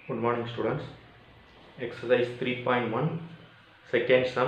Good morning, students. Exercise 3.1, second sum.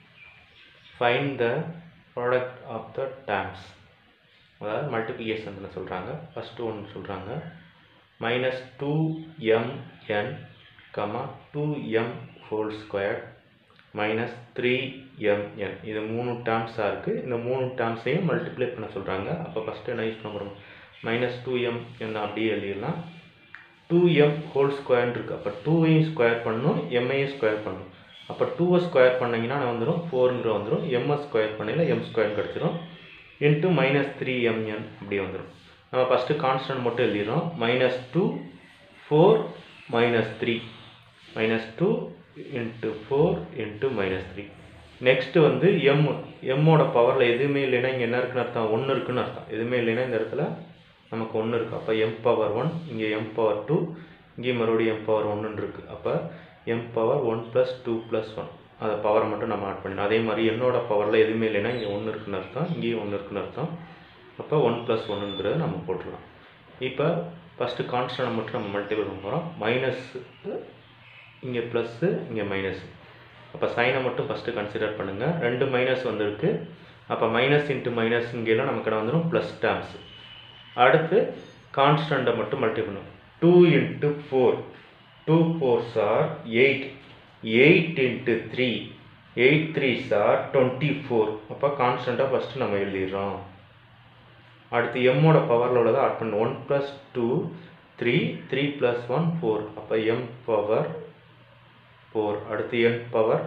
Find the product of the terms. அதாவது மல்டிப்ளிகேஷனில் சொல்கிறாங்க first ஒன்று சொல்கிறாங்க minus two M N comma two M whole square minus three M N இது மூணு டேர்ம்ஸாக இருக்குது இந்த மூணு டேர்ம்ஸையும் மல்டிப்ளை பண்ண சொல்கிறாங்க அப்போ ஃபஸ்ட்டு என்ன யூஸ் பண்ண போகிறோம் மைனஸ் டூ எம் என்ன அப்படியே எழுதிடலாம் டூ எம் ஹோல் ஸ்கொயர்னு இருக்குது அப்போ டூவையும் ஸ்கொயர் பண்ணணும் எம்ஐயும் ஸ்கொயர் பண்ணணும் அப்போ டூவை ஸ்கொயர் பண்ணிங்கன்னா வந்துடும் ஃபோருங்கிற வந்துடும் எம்ஐ ஸ்கொயர் பண்ணையில் எம் ஸ்கொயர் கிடச்சிரும் இன்ட்டு மைனஸ் த்ரீ எம்என் அப்படி வந்துடும் நம்ம ஃபஸ்ட்டு கான்ஸ்டன்ட் மட்டும் எழுதிடுறோம் minus two four minus three minus two into four into minus three next வந்து எம் எம்மோட பவரில் எதுவுமே இல்லைன்னா இங்கே என்ன இருக்குன்னு அர்த்தம் ஒன்று இருக்குன்னு அர்த்தம் எதுவுமே இல்லைன்னா இந்த இடத்துல நமக்கு ஒன்று இருக்குது அப்போ எம் பவர் ஒன் இங்கே எம் பவர் டூ இங்கேயும் மறுபடியும் எம் பவர் ஒன்றுன்னு இருக்குது அப்போ M power one plus two plus one அதை பவரை மட்டும் நம்ம ஆட் பண்ணிடணும் அதே மாதிரி என்னோட பவரில் எதுவுமே இல்லைன்னா இங்கே ஒன்று இருக்குன்னு அர்த்தம் இங்கேயும் ஒன்று இருக்குன்னு அர்த்தம் அப்போ ஒன் ப்ளஸ் ஒன்றுங்கிறத நம்ம போட்டுடலாம் இப்போ ஃபஸ்ட்டு கான்ஸ்டன்ட் மட்டும் நம்ம மல்டிபிள் பண்ண போகிறோம் மைனஸ் இங்கே ப்ளஸ்ஸு இங்கே மைனஸ் அப்போ சைனை மட்டும் ஃபஸ்ட்டு கன்சிடர் பண்ணுங்கள் ரெண்டு மைனஸ் வந்திருக்கு அப்போ மைனஸ் இன்ட்டு மைனஸ் இங்கெல்லாம் நமக்கு என்ன வந்துடும் ப்ளஸ் டேர்ம்ஸ் அடுத்து கான்ஸ்டண்ட்டை மட்டும் மல்டி பண்ணும் two into four two fours are eight eight into three eight threes are twenty four அப்போ கான்ஸ்டண்ட்டாக ஃபஸ்ட்டு நம்ம எழுதிடுறோம் அடுத்து எம்மோட பவரில் உள்ளதை ஆட் பண்ணு one plus two three three plus one four அப்போ எம் பவர் ஃபோர் அடுத்து என் பவர்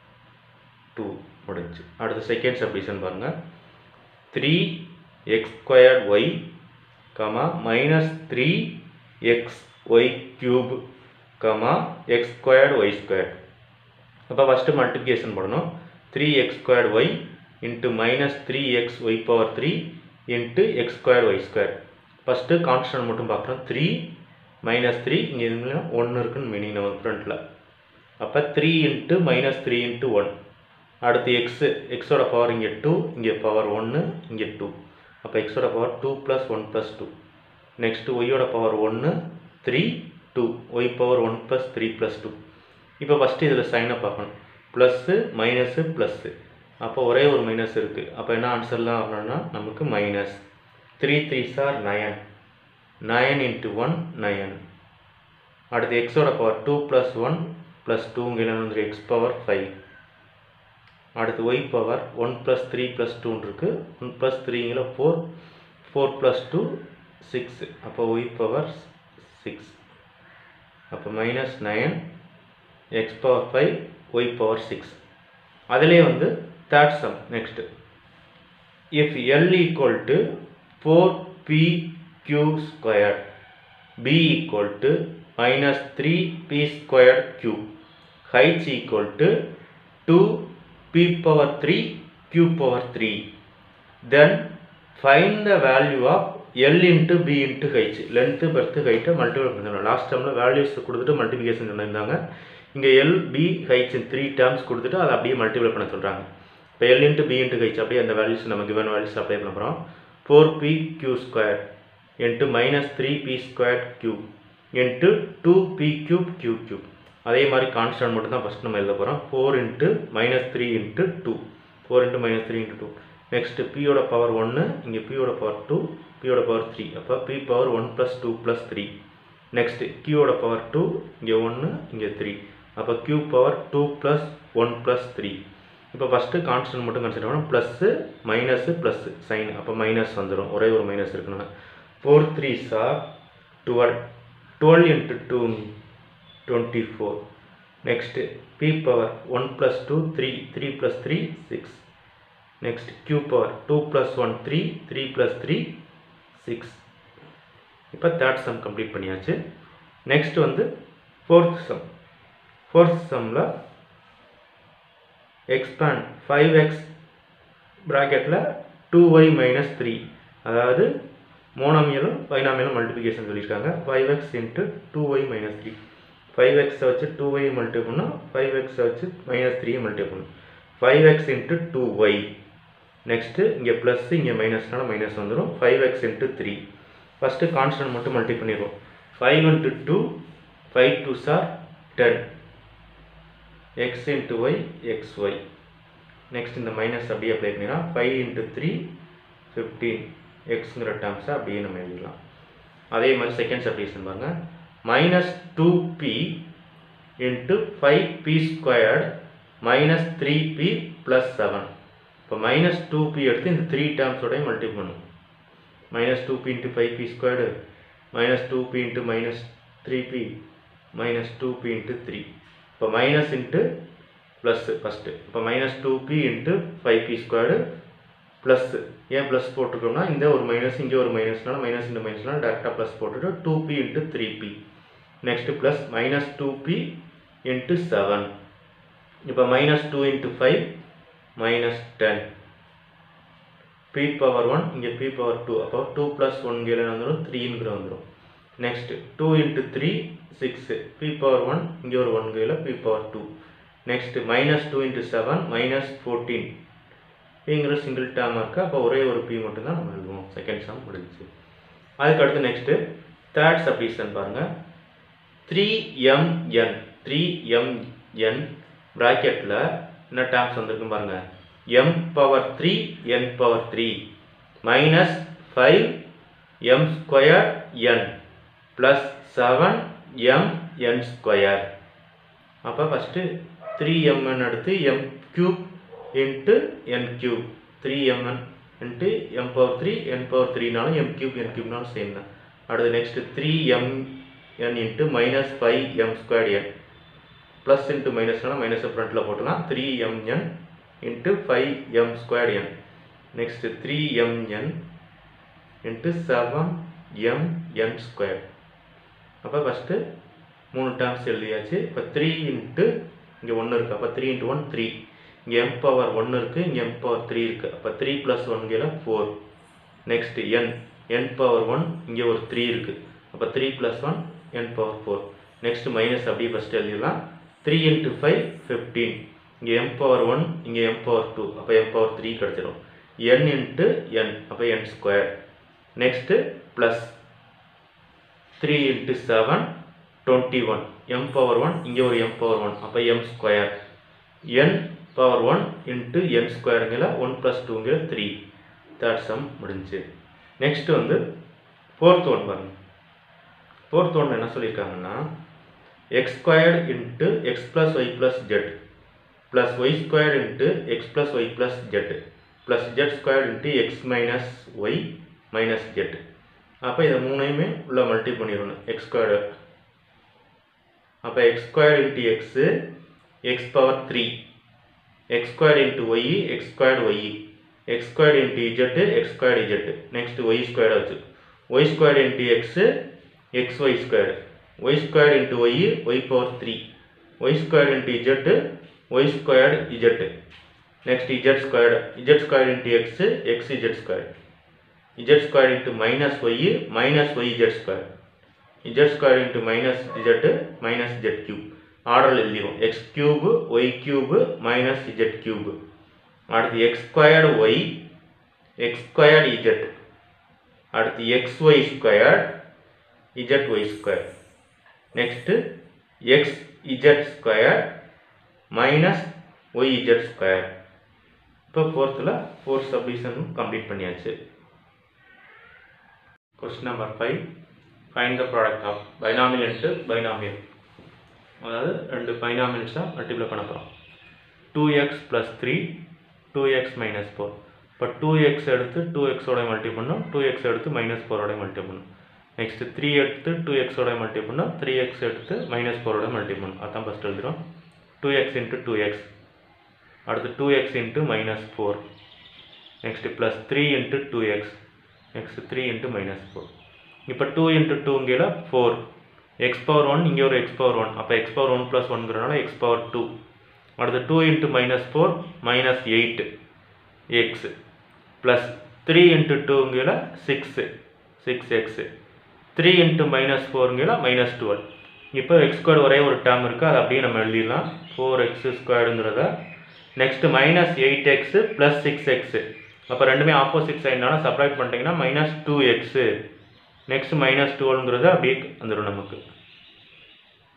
டூ முடிஞ்சு அடுத்து செகண்ட் சப்டிஷன் பாருங்கள் three X square Y comma minus three X Y cube comma X squared Y square அப்போ first multiplication பண்ணணும் three X squared Y into minus three X Y power three into X square Y square first constant மட்டும் பார்க்குறோம் three minus three இங்கே இதுல ஒன்று இருக்குன்னு meaning நம்ம ஃப்ரண்ட்டில் அப்போ three into minus three into one அடுத்து எக்ஸு எக்ஸோட பவர் இங்கே டூ இங்கே பவர் ஒன்று இங்கே டூ அப்போ எக்ஸோட power two plus one plus two next ஒய்யோட பவர் ஒன்று three two Y power one plus three plus two இப்போ ஃபஸ்ட்டு இதில் சைனை பார்க்கணும் ப்ளஸ்ஸு மைனஸு ப்ளஸ்ஸு அப்போ ஒரே ஒரு மைனஸ் இருக்குது அப்போ என்ன ஆன்சர்லாம் வரணும்னா நமக்கு minus three three are nine nine into one nine அடுத்து எக்ஸோட power two plus one plus டூங்கிற வந்து எக்ஸ் பவர் ஃபைவ் அடுத்து Y power one plus three plus டூன்னு இருக்குது ஒன் ப்ளஸ் த்ரீங்கிற four four plus two six அப்போ ஒய் பவர் சிக்ஸ் அப்போ minus nine X power five Y power six அதிலே வந்து third sum next if L equal to four P Q square P equal to minus three B square Q H equal to two p power 3 q power 3 then find the value of l into b into h length birth height multiple பண்ணிடணும் last டைமில் values கொடுத்துட்டு multiplication பண்ணியிருந்தாங்க இங்கே L P H three terms கொடுத்துட்டு அதை அப்படியே multiple பண்ண சொல்கிறாங்க இப்போ L into P into H அப்படியே அந்த வேல்யூஸ் நம்ம கிவன் வேல்யூஸ் அப்ளை பண்ண போகிறோம் four P Q square into minus three B square Q into two P cube Q cube அதே மாதிரி கான்ஸ்டன்ட் மட்டும் தான் ஃபஸ்ட் நம்ம எழுத போகிறோம் four into minus three into two four into minus three into two next பியோட power ஒன்று இங்கே பியோட பவர் டூ பியோட பவர் த்ரீ அப்போ B power one plus two plus three next கியூவோட பவர் டூ இங்கே ஒன்று இங்கே த்ரீ அப்போ Q power two plus one plus three இப்போ ஃபஸ்ட்டு கான்ஸ்டன்ட் மட்டும் கன்சிடர் பண்ணணும் ப்ளஸ்ஸு மைனஸு ப்ளஸ்ஸு சைன் அப்போ மைனஸ் வந்துடும் ஒரே ஒரு மைனஸ் இருக்குன்னா four three are twelve twelve into two 24 next p power 1 plus 2 3 3 plus 3 6 next q power 2 plus 1 3 3 plus 3 6 இப்போ third sum complete பண்ணியாச்சு நெக்ஸ்ட் வந்து ஃபோர்த் சம் ஃபோர்த் சம்மில் எக்ஸ்பேண்ட் ஃபைவ் எக்ஸ் ப்ராக்கெட்டில் டூ ஒய் மைனஸ் த்ரீ அதாவது மோனாமியலும் பைனாமியலும் multiplication சொல்லியிருக்காங்க five X into two Y minus three five எக்ஸை வச்சு டூ ஒய் மல்டி பண்ணால் ஃபைவ் எக்ஸை வச்சு மைனஸ் த்ரீ மல்டி பண்ணும் five X into two Y next இங்கே ப்ளஸ் இங்கே மைனஸ்னால மைனஸ் வந்துடும் five X into three first constant மட்டும் மல்டி பண்ணிடுவோம் five into two five two are ten X into Y X Y next இந்த minus அப்படியே apply பண்ணிடலாம் ஃபைவ் இன்ட்டு த்ரீ ஃபிஃப்டீன் எக்ஸுங்கிற டேர்ம்ஸை அப்படியே நம்ம எழுதிடலாம் அதே மாதிரி செகண்ட் சப்டிஷன் பாருங்க minus two P into five P squared minus three P plus seven இப்போ மைனஸ் டூ பி எடுத்து இந்த த்ரீ டேர்ம்ஸோடய மல்டி பண்ணும் minus two P into five P squared minus two P into minus three P minus two P into three இப்போ minus into plus first இப்போ minus two P into five P squared plus ஏன் plus போட்டிருக்கோம்னா இந்த ஒரு minus இங்கே ஒரு மைனஸ்னால minus இந்த மைனஸ்னால டேரெக்டாக ப்ளஸ் போட்டுட்டு two P into three P next plus minus two P into seven இப்போ minus two into five minus ten P power one இங்கே பி பவர் டூ அப்போ டூ ப்ளஸ் ஒன்கிற வந்துடும் த்ரீங்கிற வந்துடும் next two into three six P power one இங்கே ஒரு one கையில் P power two next minus two into seven minus fourteen பிங்கிற சிங்கிள் டேர்மாக இருக்குது அப்போ ஒரே ஒரு பி மட்டும்தான் நம்ம எழுதுவோம் செகண்ட் சம் முடிஞ்சுச்சு அதுக்கு அடுத்து நெக்ஸ்ட்டு தேர்ட் சப்டிஷன் பாருங்கள் த்ரீ எம்என் த்ரீ எம்என் ப்ராக்கெட்டில் என்ன டேர்ம்ஸ் வந்திருக்கு பாருங்கள் எம் பவர் த்ரீ என் power three minus five M square N plus seven M N square அப்போ ஃபஸ்ட்டு த்ரீ எம்என் எடுத்து M cube into N cube three M N into M power three என் power த்ரீனாலும் M cube N க்யூப்னாலும் same தான் அடுத்து next three M N into minus five M square N plus into மைனஸ்னால மைனஸை ஃப்ரண்ட்டில் போட்டுக்கலாம் three M N into five M square N next three M N into seven M N square அப்போ first மூணு terms எழுதியாச்சு இப்போ த்ரீ இன்ட்டு இங்கே ஒன்று இருக்குது அப்போ த்ரீ இன்ட்டு ஒன் த்ரீ இங்கே எம் பவர் ஒன்று இருக்குது இங்கே எம் பவர் த்ரீ இருக்குது அப்போ த்ரீ ப்ளஸ் ஒன்கில் four next N N power one இங்கே ஒரு த்ரீ இருக்குது அப்போ three plus one N power four next minus அப்படியே ஃபஸ்ட்டு எழுதிடலாம் த்ரீ இன்ட்டு ஃபைவ் ஃபிஃப்டீன் இங்கே எம் பவர் ஒன் இங்கே எம் பவர் டூ அப்போ எம் பவர் த்ரீ கிடச்சிரும் என் இன்ட்டு என் அப்போ n square next plus three into seven twenty one m power one இங்கே ஒரு m power one அப்போ m square n power one into n ஸ்கொயருங்கிற one plus டூங்கிற three third sum முடிஞ்சு next வந்து fourth one பாருங்க fourth one என்ன சொல்லியிருக்காங்கன்னா x squared into x plus y plus z plus y squared into x plus y plus z plus z squared into x minus y minus z அப்போ இதை மூணையுமே உள்ள multi பண்ணிடணும் x squared அப்போ x squared into x x power three X squared into Y x squared y x squared into z x squared z next y squared வச்சு y squared into x x y squared y squared into y y power three y squared into z y squared z next z squared z squared into x x z squared z squared into minus y minus y z square z square into minus z minus z cube ஆர்டரில் எழுதிடும் x cube y cube minus z cube அடுத்து x squared y x squared z அடுத்து x y squared z y square next x z square minus y z square இப்போ ஃபோர்த்தில் four சப்டிஷனும் complete பண்ணியாச்சு question number five find the product of binomial into binomial அதாவது ரெண்டு பைனாமியல்ஸாக multiply பண்ண போகிறோம் two x plus three two x minus four இப்போ டூ எக்ஸ் எடுத்து டூ எக்ஸோட மல்டி பண்ணோம் டூ எக்ஸ் எடுத்து மைனஸ் ஃபோரோட மல்டி பண்ணும் நெக்ஸ்ட்டு த்ரீ எடுத்து டூ எக்ஸோட மல்டி பண்ணோம் த்ரீ எக்ஸ் எடுத்து மைனஸ் ஃபோரோட மல்டி பண்ணும் அதான் ஃபஸ்ட் எழுதுகிறோம் two x into two x அடுத்து two x into minus four next plus three into two x next three into minus four இப்போ டூ இன்ட்டு டூங்கிற ஃபோர் எக்ஸ் பவர் ஒன் இங்கே ஒரு எக்ஸ் பவர் ஒன் அப்போ x power one plus ஒன்கிறனால x power two அடுத்து two into minus four minus eight x plus three into டூங்கிற six six x three into minus ஃபோருங்கிற minus twelve இப்போ x square ஒரே ஒரு டேர்ம் இருக்குது அதை அப்படியே நம்ம எழுதிடலாம் ஃபோர் எக்ஸ் ஸ்கொயருங்கிறத next minus eight x plus six x அப்போ ரெண்டுமே ஆப்போசிட் சைட்னால செப்பரேட் பண்ணிட்டீங்கன்னா minus two x next minus டுவெல்ங்கிறது அப்படியே வந்துடும் நமக்கு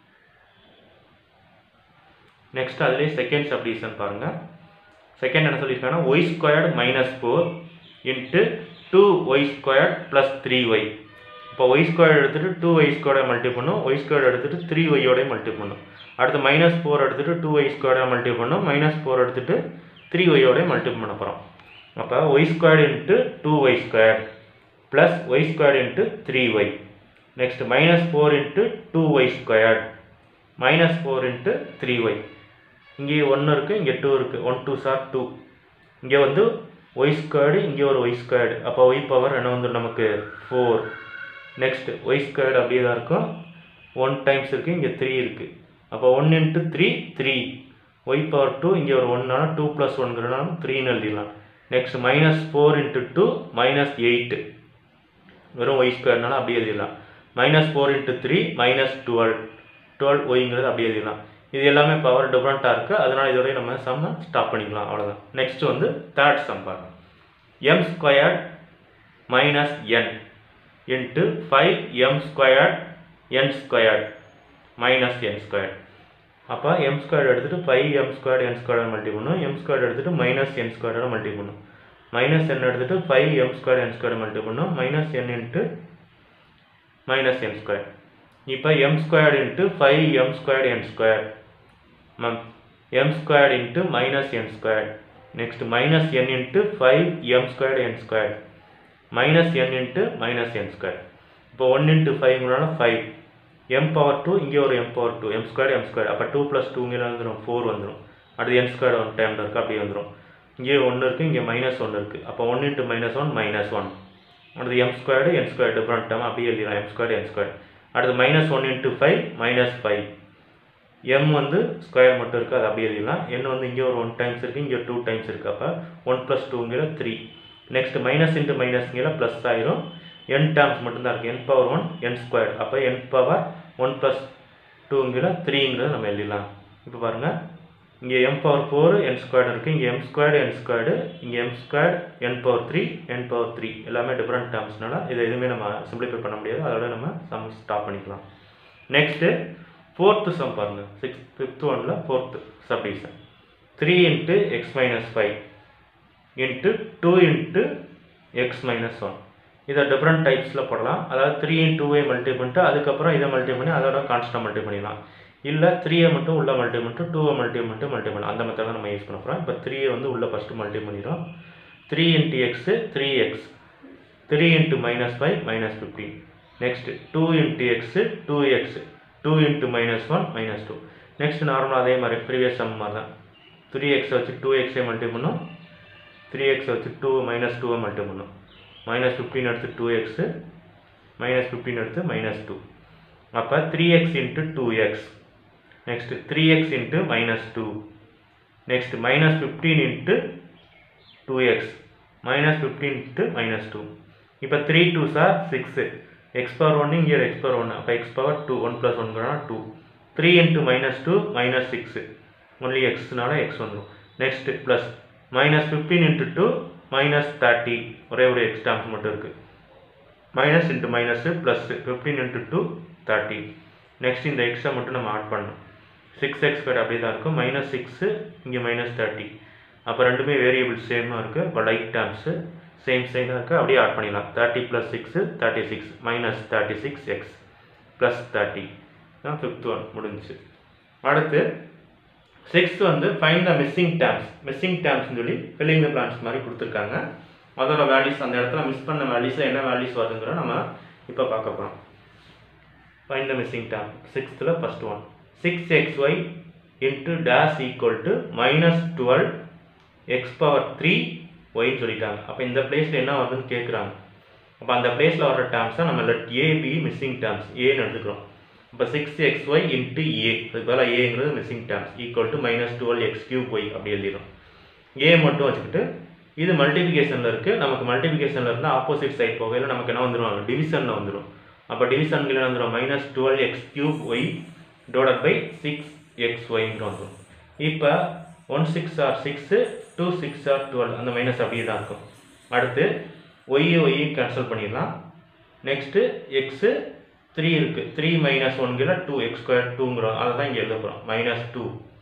நெக்ஸ்ட் அதுலேயே செகண்ட் சப்டிவிஷன் பாருங்கள் செகண்ட் என்ன சொல்லியிருக்காங்கன்னா y squared minus four into two y squared plus three y இப்போ ஒய் ஸ்கொயர் எடுத்துகிட்டு டூ ஒய் ஸ்கொயரை மல்டி பண்ணும் ஒய் ஸ்கொயர் எடுத்துகிட்டு த்ரீ ஒய்யோடய மல்டி பண்ணும் அடுத்து மைனஸ் ஃபோர் எடுத்துகிட்டு டூ ஒய் ஸ்கொயரை மல்டி பண்ணும் மைனஸ் ஃபோர் எடுத்துகிட்டு த்ரீ ஒய்யோடய மல்டி பண்ண போகிறோம் அப்போ y square into two y square plus y square into three y next minus four into two y square minus four into three y இங்கே ஒன்று இருக்குது இங்கே டூ இருக்குது ஒன் டூ சார் டூ இங்கே வந்து ஒய் ஸ்கொயர்டு இங்கே ஒரு y squared அப்போ ஒய் பவர் என்ன வந்து நமக்கு ஃபோர் நெக்ஸ்ட் ஒய் ஸ்கொயர்டு அப்படியே தான் இருக்கும் ஒன் டைம்ஸ் இருக்குது இங்கே த்ரீ இருக்குது அப்போ one into three three y power two இங்கே ஒரு ஒன்னால டூ ப்ளஸ் ஒன்கிறனால த்ரீன்னு எழுதிடலாம் next minus four into two minus eight வெறும் ஒய் ஸ்கொயர்னால அப்படியே எழுதிடலாம் minus four into three minus twelve twelve ஒய்ங்கிறது அப்படியே எழுதிடலாம் இது எல்லாமே பவர் டிஃப்ரெண்ட்டாக இருக்குது அதனால் இதோடய நம்ம சம்மை ஸ்டாப் பண்ணிக்கலாம் அவ்வளோதான் நெக்ஸ்ட் வந்து தேர்ட் சம் பாருங்க m squared minus n into five m squared n squared minus n squared அப்போ எம் ஸ்கொயர் எடுத்துகிட்டு five M square n square multi பண்ணும் எம் ஸ்கொயர் எடுத்துகிட்டு மைனஸ் என் ஸ்கொயரோட மல்டி பண்ணும் மைனஸ் என் எடுத்துகிட்டு five M square n square multi பண்ணும் minus n into minus n square இப்போ m square into five M square n square மம் m square into minus n square next minus n into five M square n square minus n into minus n square இப்போ one into ஃபைவ்ங்கிறனால five m power two இங்கே ஒரு m power two m square m square அப்போ two plus டூங்கிற வந்துடும் four வந்துடும் அடுத்து n square one டைமில் இருக்குது அப்படியே வந்துடும் இங்கே ஒன்று இருக்குது இங்கே மைனஸ் ஒன்று இருக்குது அப்போ one into minus one minus one அடுத்து m squared n square different time அப்படியே எழுதிடலாம் எம் ஸ்கொயர் என் ஸ்கொயர் அடுத்து minus one into five minus five m வந்து ஸ்கொயர் மட்டும் இருக்குது அது அப்படியே எழுதிடலாம் என் வந்து இங்கே ஒரு ஒன் டைம்ஸ் இருக்குது இங்கே டூ டைம்ஸ் இருக்குது அப்போ ஒன் ப்ளஸ் டூங்கிற த்ரீ நெக்ஸ்ட் மைனஸ் இன்ட்டு மைனஸ்ங்கிற ப்ளஸ் ஆயிரும் என் டேர்ம்ஸ் மட்டும்தான் இருக்குது n power one n square அப்போ என் பவர் ஒன் ப்ளஸ் டூங்கிற த்ரீங்கிறத நம்ம எழுதிடலாம் இப்போ பாருங்கள் இங்கே M power four n squared இருக்குது இங்கே எம் ஸ்கொயர்டு என் ஸ்கொயர்டு இங்கே m squared n power three என் பவர் த்ரீ எல்லாமே டிஃப்ரெண்ட் டேர்ம்ஸ்னால இதை எதுவுமே நம்ம சிம்பிளிஃபை பண்ண முடியாது அதோட நம்ம சம் ஸ்டாப் பண்ணிக்கலாம் நெக்ஸ்ட்டு ஃபோர்த்து சம் பாருங்கள் சிக்ஸ் ஃபிஃப்த் ஒனில் fourth subdivision three into x minus five into two into x minus one இதை டிஃப்ரெண்ட் டைப்ஸில் போடலாம் அதாவது த்ரீ இன் டூவை மல்டி பண்ணிட்டு அதுக்கப்புறம் இதை மல்டி பண்ணி அதோட கான்ஸ்டாக மல்டி பண்ணிடலாம் இல்லை த்ரீயை மட்டும் உள்ள மல்டி பண்ணிட்டு டூவை மல்டி பண்ணிட்டு மல்டி பண்ணலாம் அந்த மெத்தட் தான் நம்ம யூஸ் பண்ண போகிறோம் இப்போ த்ரீயை வந்து உள்ள ஃபஸ்ட்டு மல்டி பண்ணிடுறோம் three into x three x three into minus five minus fifteen next two into x two x two into minus one minus two next நார்மலாக அதே மாதிரி ப்ரீவியஸ் சம் மாதிரி தான் த்ரீ எக்ஸை வச்சு டூ எக்ஸை மல்டி பண்ணும் த்ரீ எக்ஸை வச்சு டூ மைனஸ் டூவை மல்டி பண்ணும் மைனஸ் ஃபிஃப்டீன் எடுத்து டூ எக்ஸு மைனஸ் ஃபிஃப்டீன் எடுத்து மைனஸ் டூ அப்போ three x into two x next three x into minus two next minus fifteen into two x minus fifteen into minus two இப்போ three two சார் six x power ஒன்று இங்கே x power ஒன்று அப்போ x power two one plus ஒன்கிறனா two three into minus two minus six only எக்ஸ்னால X வந்துடும் next plus minus fifteen into two minus thirty ஒரே ஒரு எக்ஸ் டேர்ம்ஸ் மட்டும் இருக்குது minus into minus plus fifteen into two thirty next இந்த எக்ஸை மட்டும் நம்ம ஆட் பண்ணணும் சிக்ஸ் எக்ஸ் ஸ்கொயர் அப்படியே தான் இருக்கும் மைனஸ் சிக்ஸு இங்கே மைனஸ் தேர்ட்டி அப்போ ரெண்டுமே வேரியபிள் சேமாக இருக்குது இப்போ லைக் டேர்ம்ஸு சேம் சேமாக இருக்குது அப்படியே ஆட் பண்ணிடலாம் thirty plus six thirty six minus thirty six x plus thirty தான் ஃபிஃப்த் ஒன் முடிஞ்சுச்சு அடுத்து சிக்ஸ்த் வந்து find the missing terms missing டேர்ம்ஸ்னு சொல்லி ஃபில்லிங் த பிளான்ஸ் மாதிரி கொடுத்துருக்காங்க அதோட வேல்யூஸ் அந்த இடத்துல மிஸ் பண்ண வேல்யூஸில் என்ன வேல்யூஸ் வருதுங்கிற நம்ம இப்போ பார்க்க போகிறோம் ஃபைன் த மிஸ்ஸிங் டேர்ம் சிக்ஸ்த்தில் first one six x y into dash equal to minus twelve x power three ஒய்ன்னு சொல்லிட்டாங்க அப்போ இந்த பிளேஸில் என்ன வருதுன்னு கேட்குறாங்க அப்போ அந்த பிளேஸில் வர டேர்ம்ஸை நம்ம let a b missing terms ஏன்னு எடுத்துக்கிறோம் இப்போ six x y into a அதுக்கு பதிலாக ஏங்கிறது missing terms equal to minus twelve x cube y அப்படி எழுதிடும் ஏ மட்டும் வச்சுக்கிட்டு இது மல்டிபிகேஷனில் இருக்குது நமக்கு மல்டிபிகேஷனில் இருந்தால் ஆப்போசிட் சைட் போகையில் நமக்கு என்ன வந்துடும் டிவிஷனில் வந்துடும் அப்போ டிவிஷன்கள் என்ன வந்துடும் minus twelve x cube y divide by six x ஒய்ங்கிற வந்துடும் இப்போ one six or six two six or twelve அந்த மைனஸ் அப்படியே தான் இருக்கும் அடுத்து ஒய்யை ஒய்யை கேன்சல் பண்ணிடலாம் நெக்ஸ்ட்டு எக்ஸு த்ரீ இருக்குது த்ரீ மைனஸ் ஒன்கிற டூ எக்ஸ் ஸ்கொயர் டூங்கிறோம் அதை தான் இங்கே எழுத போகிறோம் minus two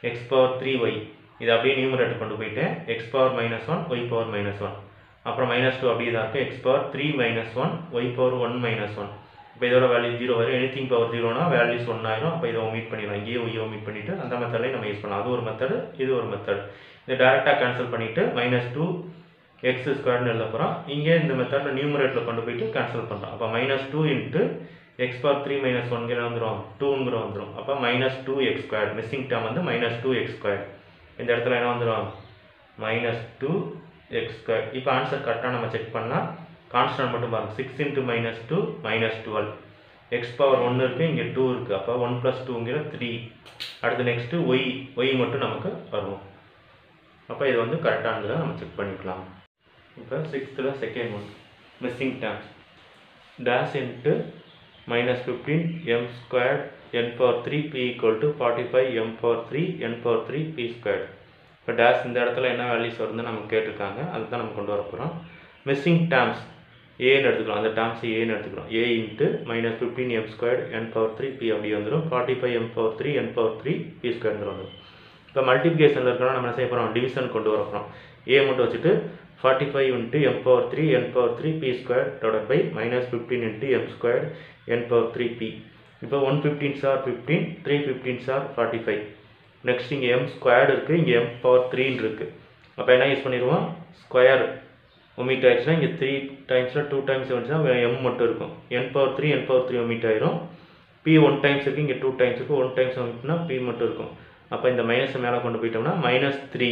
x power three y இது அப்படியே நியூமரேட்டர் கொண்டு போயிட்டு x power minus one y power minus one அப்புறம் மைனஸ் டூ அப்படியே தான் இருக்குது x power three minus one y power one minus one இப்போ இதோட வேல்யூ ஜீரோ வரும் எனிதிங் பவர் ஜீரோனா வேல்யூஸ் ஒன் ஆயிரும் அப்போ இதை ஒமிட் பண்ணிடலாம் இங்கேயே ஒய்யை ஒமிட் பண்ணிவிட்டு அந்த மெத்தட்லேயும் நம்ம யூஸ் பண்ணலாம் அது ஒரு மெத்தடு இது ஒரு மெத்தட் இது டேரெக்டாக கேன்சல் பண்ணிவிட்டு மைனஸ் டூ எக்ஸ் ஸ்கொயர்னு எழுத போகிறோம் இங்கே இந்த மெத்தடில் நியூமரேட்டில் கொண்டு போயிட்டு கேன்சல் பண்ணுறோம் அப்போ minus two into x power three minus ஒன்கிற வந்துடும் டூங்கிற வந்துடும் அப்போ minus two x square missing term வந்து மைனஸ் டூ எக்ஸ் ஸ்கொயர் இந்த இடத்துல என்ன வந்துடும் மைனஸ் டூ எக்ஸ் ஸ்கொயர் இப்போ ஆன்சர் கரெக்டாக நம்ம செக் பண்ணால் கான்ஸ்டன்ட் மட்டும் பாருங்கள் six into minus two minus twelve x power ஒன்று இருக்குது இங்கே டூ இருக்குது அப்போ ஒன் ப்ளஸ் டூங்கிற த்ரீ அடுத்து நெக்ஸ்ட்டு ஒய் ஒய் மட்டும் நமக்கு வரும் அப்போ இது வந்து கரெக்டானதை நம்ம செக் பண்ணிக்கலாம் இப்போ சிக்ஸ்த்தில் second one missing terms dash into minus fifteen m square n power three b equal to forty five m power three N power three B square இப்போ டேஷ் இந்த இடத்துல என்ன வேல்யூஸ் வருதுன்னு நமக்கு கேட்டிருக்காங்க அதுதான் நம்ம கொண்டு வர போகிறோம் மிஸ்ஸிங் டேர்ம்ஸ் ஏன்னு எடுத்துக்கலாம் அந்த டேர்ம்ஸ் ஏன்னு எடுத்துக்கலாம் a into minus fifteen m square n power three p அப்படி வந்துடும் forty five m power three என் பவர் த்ரீ பி ஸ்கொயர் வந்துடும் இப்போ மல்டிப்ளிகேஷனில் இருக்கிறோம் நம்ம என்ன செய்ய போகிறோம் டிவிஷன் கொண்டு வர போகிறோம் ஏ மட்டும் வச்சுட்டு forty five into M power three N power three B square divide by minus fifteen into m square n power three p இப்போ ஒன் ஃபிஃப்டீன் சார் ஃபிஃப்டீன் த்ரீ ஃபிஃப்டீன் சார் ஃபார்ட்டி ஃபைவ் நெக்ஸ்ட் இங்கே m squared இருக்குது இங்கே M power த்ரீன்னு இருக்குது அப்போ என்ன யூஸ் பண்ணிடுவோம் ஸ்கொயர் ஒமிட் ஆயிடுச்சுன்னா இங்கே த்ரீ டைம்ஸில் டூ டைம்ஸ் வந்துச்சுன்னா எம் மட்டும் இருக்கும் என் பவர் த்ரீ என் பவர் த்ரீ ஒமிட் ஆயிரும் பி ஒன் டைம்ஸ் இருக்குது இங்கே டூ டைம்ஸ் இருக்குது ஒன் டைம்ஸ் ஒமிட்னா பி மட்டும் இருக்கும் அப்போ இந்த மைனஸை மேலே கொண்டு போயிட்டோம்னா minus three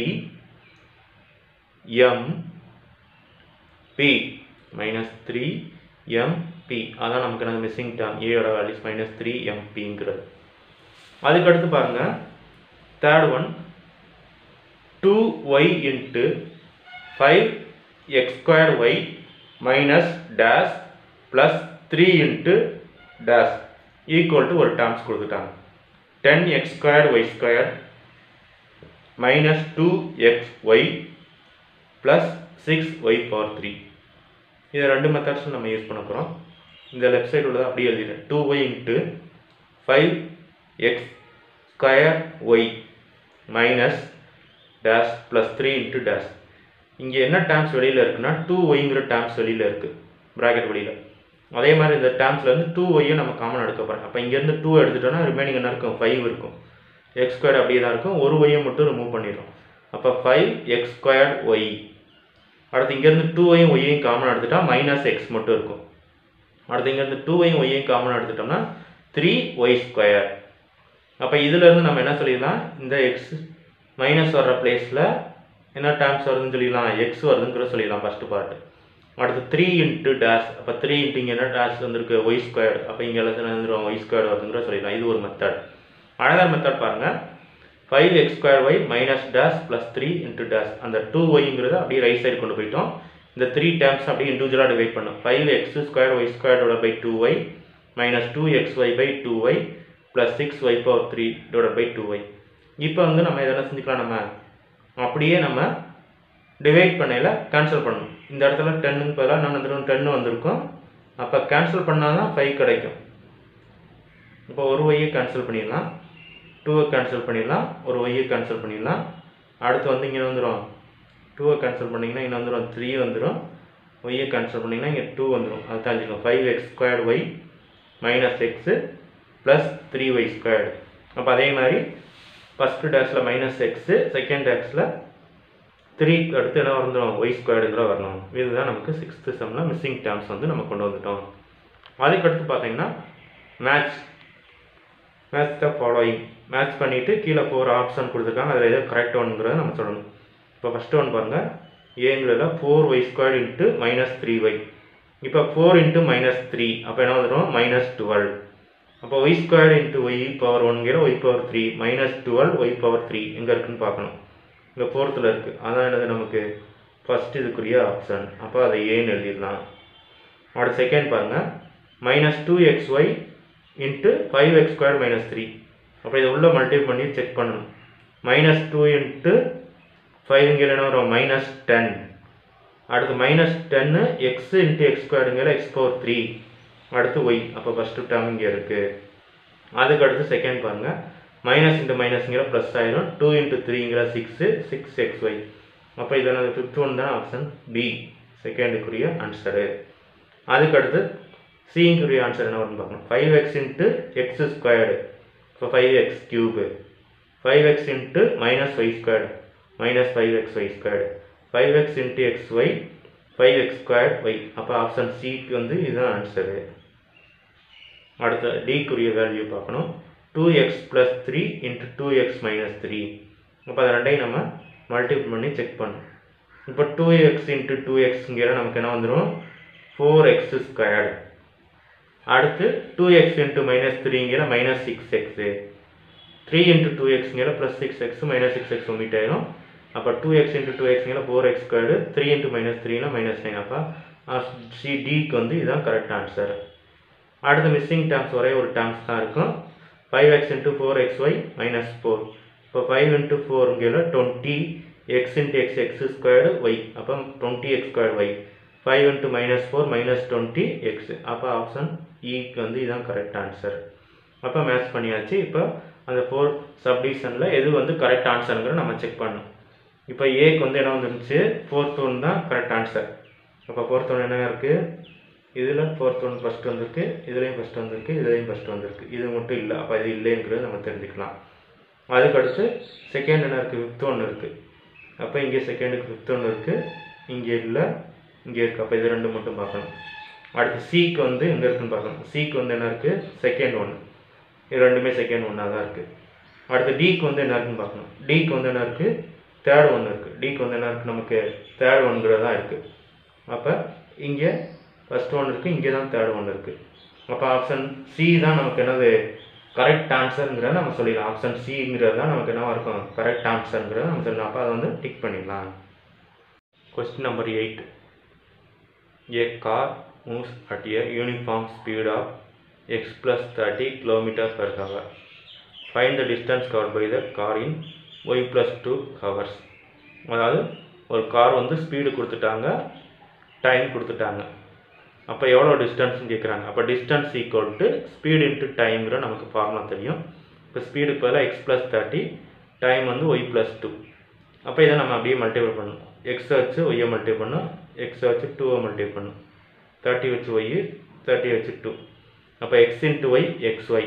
m p minus three m p அதான் நமக்கு எனக்கு மிஸ்ஸிங் டேர்ம் ஏயோட வேல்யூஸ் மைனஸ் த்ரீ எம்பிங்கிறது அதுக்கடுத்து பாருங்கள் third one two y into five x square y minus dash plus three into dash equal to ஒரு டேர்ம்ஸ் கொடுத்துட்டாங்க ten x square Y square minus two x y plus six y power three இது ரெண்டு மெத்தட்ஸும் நம்ம use பண்ண போகிறோம் இந்த left side உள்ளதை அப்படியே எழுதிடுறேன் two y into five x square y minus dash plus three into dash இங்கே என்ன டேர்ம்ஸ் வெளியில் இருக்குன்னா டூ ஒய்ங்கிற டேர்ம்ஸ் வெளியில் இருக்குது ப்ராக்கெட் வெளியில் அதே மாதிரி இந்த டேர்ம்ஸ்லேருந்து டூ ஒய்யை நம்ம காமன் எடுக்க போகிறோம் அப்போ இங்கேருந்து டூ எடுத்துட்டோம்னா ரிமைனிங் என்ன இருக்கும் ஃபைவ் இருக்கும் எக்ஸ் ஸ்கொயர் அப்படியே தான் இருக்கும் ஒரு ஒய்யை மட்டும் ரிமூவ் பண்ணிடுறோம் அப்போ ஃபைவ் எக்ஸ் ஸ்கொயர் ஒய் அடுத்து இங்கேருந்து டூ ஒய்யும் ஒய்யையும் காமன் எடுத்துட்டா மைனஸ் எக்ஸ் மட்டும் இருக்கும் அடுத்து இங்கேருந்து டூ ஒய்யும் ஒய்யையும் காமன் எடுத்துட்டோம்னா த்ரீ ஒய் ஸ்கொயர் அப்போ இதிலேருந்து நம்ம என்ன சொல்லிடலாம் இந்த எக்ஸ் மைனஸ் வர்ற பிளேஸில் என்ன டேர்ம்ஸ் வருதுன்னு சொல்லிடலாம் எக்ஸ் வருதுங்கிற சொல்லிடலாம் ஃபஸ்ட்டு பார்ட்டு அடுத்து த்ரீ இன்ட்டு டேஷ் அப்போ த்ரீ இன்ட்டு இங்கே என்ன டேஷ் வந்துருக்கு ஒய் ஸ்கொயர் அப்போ இங்கே எல்லாத்தையும் வந்துடும் ஒய் ஸ்கொயர் வருதுங்கிற சொல்லிடலாம் இது ஒரு மெத்தட் அனதர் மெத்தட் பாருங்கள் five x square y minus dash plus three into dash அந்த டூ ஒய்ங்கிறத அப்படியே ரைட் சைடு கொண்டு போயிட்டோம் இந்த த்ரீ டேர்ம்ஸ் அப்படியே இண்டிவிஜுவலாக டிவைட் பண்ணோம் five x square Y square by two Y minus two x y by two y plus six y power three divide by two y இப்போ வந்து நம்ம இதெல்லாம் செஞ்சுக்கலாம் நம்ம அப்படியே நம்ம டிவைட் பண்ணையில் கேன்சல் பண்ணணும் இந்த இடத்துல டென்னுக்கு பதிலாக நான் வந்து டென்னு வந்திருக்கும் அப்போ கேன்சல் பண்ணால் தான் ஃபைவ் கிடைக்கும் இப்போ ஒரு ஒய்யை கேன்சல் பண்ணிடலாம் டூவை கேன்சல் பண்ணிடலாம் ஒரு ஒய்யை கேன்சல் பண்ணிடலாம் அடுத்து வந்து இங்கே வந்துடும் டூவை கேன்சல் பண்ணிங்கன்னா இங்கே வந்துடும் த்ரீ வந்துடும் ஒய்யை கேன்சல் பண்ணிங்கன்னா இங்கே டூ வந்துடும் அது தெரிஞ்சுக்கணும் five x squared y minus x plus three y squared அப்போ அதே மாதிரி ஃபஸ்ட்டு டேக்ஸில் மைனஸ் எக்ஸு செகண்ட் டேக்ஸில் த்ரீ அடுத்து என்ன வந்துடும் ஒய் ஸ்கொயர்டுங்கிற வரணும் இதுதான் நமக்கு சிக்ஸ்த்து செம்மில் மிஸ்ஸிங் டேர்ம்ஸ் வந்து நம்ம கொண்டு வந்துட்டோம் அதுக்கடுத்து பார்த்தீங்கன்னா match match the following match பண்ணிவிட்டு கீழே ஃபோர் ஆப்ஷன் கொடுத்துருக்காங்க அதில் எது கரெக்ட் ஒன்ங்கிறத நம்ம சொல்லணும் இப்போ ஃபஸ்ட்டு ஒன் பாருங்கள் ஏங்கிறதுல four y square into minus three y இப்போ ஃபோர் இன்ட்டு மைனஸ் த்ரீ அப்போ என்ன வந்துடும் மைனஸ் டுவெல் அப்போ y square into y power ஒன்கிற y power three minus twelve y power three எங்கே இருக்குன்னு பார்க்கணும் இங்கே ஃபோர்த்தில் இருக்குது அதான் என்னது நமக்கு ஃபஸ்ட் இதுக்குரிய ஆப்ஷன் அப்போ அதை ஏன்னு எழுதிடலாம் அடுத்த செகண்ட் பாருங்கள் minus two x y into five x square minus three அப்போ இதை உள்ள மல்டிபிள் பண்ணி செக் பண்ணணும் மைனஸ் டூ இன்ட்டு ஃபைவ்ங்கிற என்ன வரும் மைனஸ் டென் அடுத்து மைனஸ் டென்னு எக்ஸ் இன்ட்டு எக்ஸ் ஸ்கொயருங்கிற எக்ஸ் பவர் த்ரீ அடுத்து ஒய் அப்போ ஃபஸ்ட்டு டேர்ம் இங்கே இருக்குது அதுக்கு அடுத்து செகண்ட் பாருங்கள் மைனஸ் இன்ட்டு மைனஸ்ங்கிற ப்ளஸ் ஆயிரும் டூ இன்ட்டு த்ரீங்கிற சிக்ஸு சிக்ஸ் எக்ஸ் ஒய் அப்போ இதனது ஃபிஃப்த் ஒன் தான் ஆப்ஷன் பி செகண்டுக்குரிய ஆன்சரு அதுக்கடுத்து சிங்குரிய ஆன்சர் என்ன வரும்னு பார்க்கணும் five X into x squared இப்போ five x cube five X into minus y squared minus five x y squared five X into x y five x squared y அப்போ option சிக்கு வந்து இதுதான் ஆன்சரு அடுத்த டிக்குரிய வேல்யூ பார்க்கணும் two x plus three into two x minus three அப்போ அதை ரெண்டையும் நம்ம மல்டிபிள் பண்ணி செக் பண்ணணும் இப்போ டூ எக்ஸ் இன்ட்டு டூ எக்ஸுங்கிற நமக்கு என்ன வந்துடும் ஃபோர் எக்ஸ் ஸ்கொயர்டு அடுத்து டூ எக்ஸ் இன்ட்டு மைனஸ் த்ரீங்கிற minus six x three into two எக்ஸுங்கிற plus six x minus six X omit ஆயிரும் அப்போ டூ எக்ஸ் இன்ட்டு டூ எக்ஸுங்கிற four x squared three into minus த்ரீனா மைனஸ் நைன் அப்போ C டிக்கு வந்து இதுதான் கரெக்ட் ஆன்சர் அடுத்து மிஸ்ஸிங் டேர்ம்ஸ் ஒரே ஒரு டேர்ம்ஸ் தான் இருக்கும் five X into four x y minus four இப்போ ஃபைவ் இன்ட்டு ஃபோருங்கிற twenty x into x x squared y அப்போ twenty x squared y five into minus four minus twenty x அப்போ option இக்கு வந்து இதுதான் கரெக்ட் ஆன்சர் அப்போ match பண்ணியாச்சு இப்போ அந்த ஃபோர் சப்டிஷனில் எது வந்து கரெக்ட் ஆன்சருங்கிற நம்ம செக் பண்ணணும் இப்போ ஏக்கு வந்து என்ன வந்துருந்துச்சு ஃபோர்த் ஒன் தான் கரெக்ட் ஆன்சர் அப்போ ஃபோர்த் ஒன் என்ன இருக்குது இதில் ஃபோர்த் ஒன் ஃபஸ்ட் வந்திருக்கு இதுலேயும் ஃபஸ்ட் வந்திருக்கு இதுலேயும் ஃபஸ்ட் வந்திருக்கு இது மட்டும் இல்லை அப்போ இது இல்லைங்கிறது நம்ம தெரிஞ்சுக்கலாம் அதுக்கடுத்து செகண்ட் என்ன இருக்குது ஃபிஃப்த் ஒன்று இருக்குது அப்போ இங்கே செகண்டுக்கு ஃபிஃப்த் ஒன்று இருக்குது இங்கே இல்லை இங்கே இருக்குது அப்போ இது ரெண்டு மட்டும் பார்க்கணும் அடுத்து சிக்கு வந்து எங்கே இருக்குன்னு பார்க்கணும் சிக்கு வந்து என்ன இருக்குது செகண்ட் ஒன்று இது ரெண்டுமே செகண்ட் ஒன்னாக தான் இருக்குது அடுத்து டிக்கு வந்து என்ன இருக்குன்னு பார்க்கணும் டிக்கு வந்து என்ன இருக்குது தேர்ட் ஒன்று இருக்குது டிக்கு வந்து என்ன இருக்குது நமக்கு தேர்ட் ஒன்றுங்கிறது தான் இருக்குது அப்போ இங்கே ஃபஸ்ட் ஒன் இருக்குது இங்கே தான் தேர்ட் ஒன் இருக்குது அப்போ ஆப்ஷன் சி தான் நமக்கு என்னது கரெக்ட் ஆன்சருங்கிறத நம்ம சொல்லிடலாம் ஆப்ஷன் சிங்கிறது தான் நமக்கு என்னவா இருக்கும் கரெக்ட் ஆன்சருங்கிறத நம்ம சொல்லலாம் அப்போ அதை வந்து டிக் பண்ணிடலாம் question number eight A car moves at a uniform speed of x plus 30 km per hour. Find the distance covered by the car in y plus 2 hours. அதாவது ஒரு கார் வந்து ஸ்பீடு கொடுத்துட்டாங்க டைம் கொடுத்துட்டாங்க அப்போ எவ்வளோ டிஸ்டன்ஸ்னு கேட்குறாங்க அப்போ distance equal to speed into டைம்ங்கிற நமக்கு ஃபார்முலா தெரியும் இப்போ ஸ்பீடுக்கு பதிலாக எக்ஸ் ப்ளஸ் தேர்ட்டி டைம் வந்து ஒய் ப்ளஸ் டூ அப்போ இதை நம்ம அப்படியே மல்டிபிள் பண்ணணும் எக்ஸை வச்சு ஒய்யை மல்டிபிள் பண்ணணும் எக்ஸை வச்சு டூவை மல்டிபிள் பண்ணணும் தேர்ட்டி வச்சு ஒய் தேர்ட்டி வச்சு டூ அப்போ x into Y X y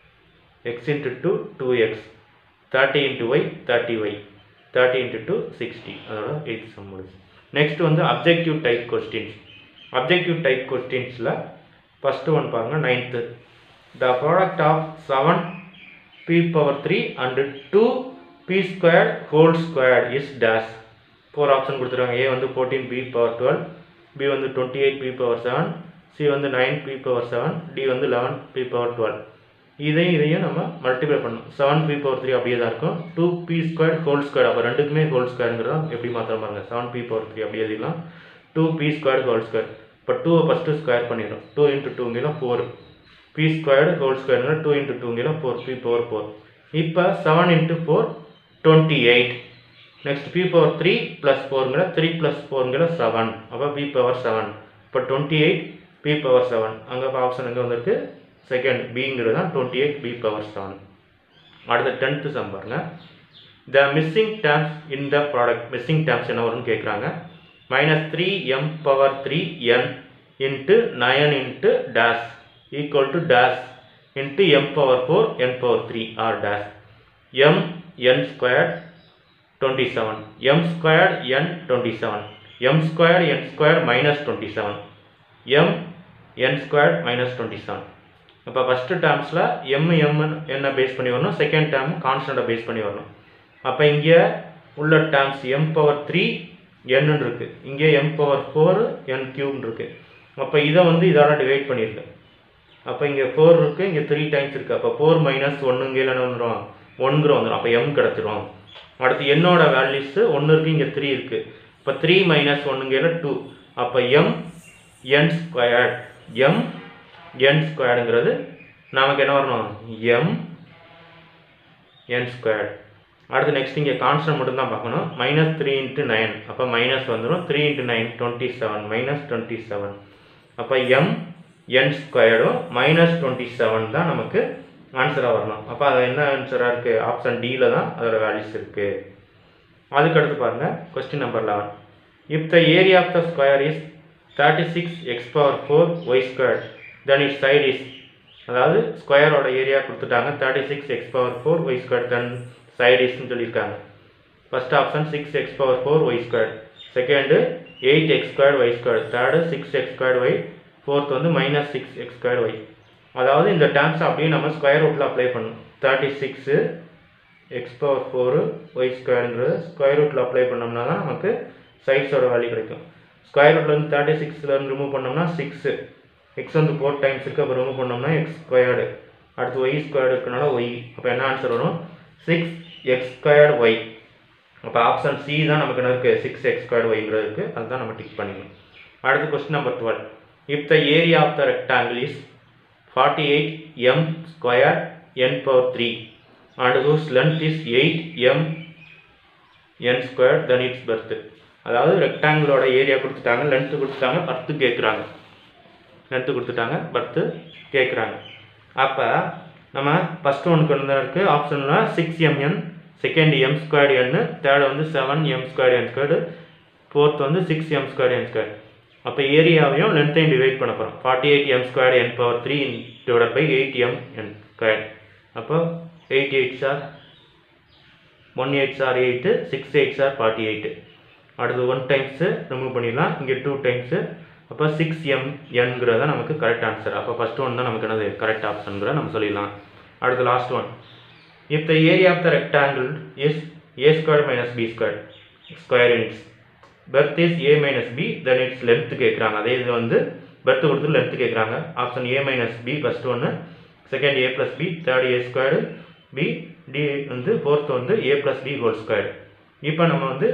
x into two two x thirty into y thirty y thirty into two sixty அதோட எயிட் சம் முடிச்சு நெக்ஸ்ட் வந்து objective type questions objective type கொஸ்டின்ஸில் first one பாருங்கள் ninth the product of seven p power three and two p square whole square is dash four option கொடுத்துருக்காங்க A வந்து fourteen p power twelve B வந்து twenty eight p power seven C வந்து nine p power seven D வந்து eleven p power twelve இதையும் இதையும் நம்ம multiply பண்ணணும் seven p power three அப்படியே தான் இருக்கும் two p square whole square அப்போ ரெண்டுக்குமே ஹோல் ஸ்கொயருங்கிறதா எப்படி மாத்திரம் பாருங்க செவன் பி பவர் த்ரீ அப்படியே எழுதிக்கலாம் two p square whole square இப்போ டூவை ஃபஸ்ட்டு ஸ்கொயர் பண்ணிடும் டூ இன்ட்டு டூங்கெல்லாம் ஃபோர் பி ஸ்கொயர்டு ஹோல் ஸ்கொயர்னா டூ இன்ட்டு டூங்கெல்லாம் ஃபோர் பி பவர் ஃபோர் இப்போ seven into four twenty eight next p power three plus ஃபோருங்கிற த்ரீ ப்ளஸ் ஃபோருங்கிற seven அப்போ பி பவர் செவன் இப்போ twenty eight p power seven அங்கே option எங்கே வந்திருக்கு செகண்ட் பிங்கிறது தான் twenty eight p power seven அடுத்த டென்த்து சம் பாருங்க the missing terms in the product missing terms என்ன வரும்னு கேட்குறாங்க minus three m power three n into nine into dash equal to dash into M power four n power three are dash m N square twenty seven m square n twenty seven m square n square minus twenty seven M N square minus twenty seven இப்போ first டேர்ம்ஸில் m m என்ன base பண்ணி வரணும் second term கான்ஸ்டண்ட்டை base பண்ணி வரணும் அப்போ இங்கே உள்ள டேர்ம்ஸ் எம் பவர் த்ரீ என்னு இருக்குது இங்கே எம் பவர் ஃபோர் என் கியூப்னு இருக்குது அப்போ இதை வந்து இதோட டிவைட் பண்ணியிருக்கு அப்போ இங்கே ஃபோர் இருக்குது இங்கே த்ரீ டைம்ஸ் இருக்குது அப்போ ஃபோர் மைனஸ் ஒன்றுங்க என்ன வந்துடும் ஒன்றுங்கிற வந்துடும் அப்போ எம் கிடச்சிரும் அடுத்து என்னோட வேல்யூஸு ஒன்று இருக்குது இங்கே த்ரீ இருக்குது இப்போ த்ரீ மைனஸ் ஒன்றுங்கையில் டூ அப்போ m n squared m n ஸ்கொயர்டுங்கிறது நமக்கு என்ன வரணும் எம் என் ஸ்கொயர்ட் அடுத்து நெக்ஸ்ட் இங்கே கான்ஸ்டன்ட் மட்டும் தான் பார்க்கணும் மைனஸ் த்ரீ இன்ட்டு நைன் அப்போ மைனஸ் வந்துடும் three into nine twenty seven minus twenty seven அப்போ எம் என் ஸ்கொயர்டும் மைனஸ் டுவெண்ட்டி செவன் தான் நமக்கு ஆன்சராக வரணும் அப்போ அது என்ன ஆன்சராக இருக்குது ஆப்ஷன் டியில் தான் அதோட வேல்யூஸ் இருக்குது அதுக்கு அடுத்து பாருங்கள் question number eleven if the area of the square is thirty six x power four y square then it side is அதாவது ஸ்கொயரோட ஏரியா கொடுத்துட்டாங்க thirty six x power four y square then side இஸ்ன்னு சொல்லியிருக்காங்க first option six x power four y square second eight x square Y square third six x square y fourth வந்து minus six x square y அதாவது இந்த terms அப்படியே நம்ம square ரூட்டில் apply பண்ணணும் thirty six x power four y ஸ்கொயருங்கிறது square ரூட்டில் apply பண்ணோம்னா தான் நமக்கு சைட்ஸோட வேல்யூ கிடைக்கும் ஸ்கொயர் ரூட்லேருந்து தேர்ட்டி சிக்ஸ்லேருந்து ரிமூவ் பண்ணோம்னா சிக்ஸு எக்ஸ் வந்து ஃபோர் டைம்ஸ் இருக்குது அப்போ ரிமூவ் பண்ணோம்னா எக்ஸ் ஸ்கொயர்டு அடுத்து ஒய் ஸ்கொயர்டு இருக்கனால ஒய் அப்போ என்ன ஆன்சர் வரும் சிக்ஸ் எக்ஸ் ஸ்கொயர்டு ஒய் அப்போ ஆப்ஷன் சி தான் நமக்கு என்ன இருக்குது சிக்ஸ் எக்ஸ் ஸ்கொயர்டு ஒய்ங்கிறது இருக்குது அதுதான் நம்ம டிக் பண்ணிக்கணும் அடுத்து question number twelve if the area of the rectangle is forty eight m square n power three and whose length is eight m N square then its breadth அதாவது ரெக்டாங்கிளோட area கொடுத்துட்டாங்க length கொடுத்துட்டாங்க பர்த்து கேட்குறாங்க length கொடுத்துட்டாங்க பர்த்து கேட்குறாங்க அப்போ நம்ம first ஒன்றுக்கு வந்து இருக்குது ஆப்ஷனில் six m n second m square என்னு தேர்ட் வந்து seven m square n square fourth வந்து six m square n square அப்போ ஏரியாவையும் லென்த்தையும் டிவைட் பண்ண போகிறோம் forty eight m square n power three divide by eight m N square அப்போ eight eight சார் ஒன் எயிட் சார் எயிட்டு சிக்ஸ் எயிட் சார் ஃபார்ட்டி எயிட்டு அடுத்து ஒன் டைம்ஸு ரிமூவ் பண்ணிடலாம் இங்கே டூ டைம்ஸு அப்போ சிக்ஸ் எம் என்கிறத நமக்கு கரெக்ட் ஆன்சர் அப்போ ஃபஸ்ட் ஒன் தான் நமக்கு என்னது கரெக்ட் ஆப்ஷனுங்கிற நம்ம சொல்லிடலாம் அடுத்து last one if the area of the rectangle is a square minus b square square units breadth is a minus b then its length கேட்குறாங்க அதே இது வந்து பெர்த் கொடுத்து லென்த் கேட்குறாங்க option a minus b first ஒன்று second a plus b third a squared b d வந்து fourth வந்து a plus b whole square இப்போ நம்ம வந்து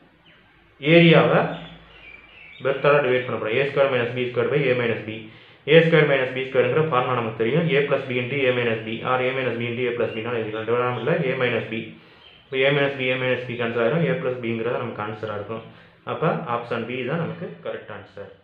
ஏரியாவை பெர்த்தால் டிவைட் பண்ண போகிறோம் a square minus b square by a minus b a square minus b ஸ்கொயருங்கிற ஃபார்முலா நமக்கு தெரியும் a plus b into a minus b or a minus b into a plus பினா எழுதிக்கலாம் டிவைடாமில் ஏ மைனஸ் பி இப்போ a minus b a minus b cancel ஆயிரும் a plus பிங்கிறத நமக்கு ஆன்சராக இருக்கும் அப்போ ஆப்ஷன் பி தான் நமக்கு கரெக்ட் ஆன்சர்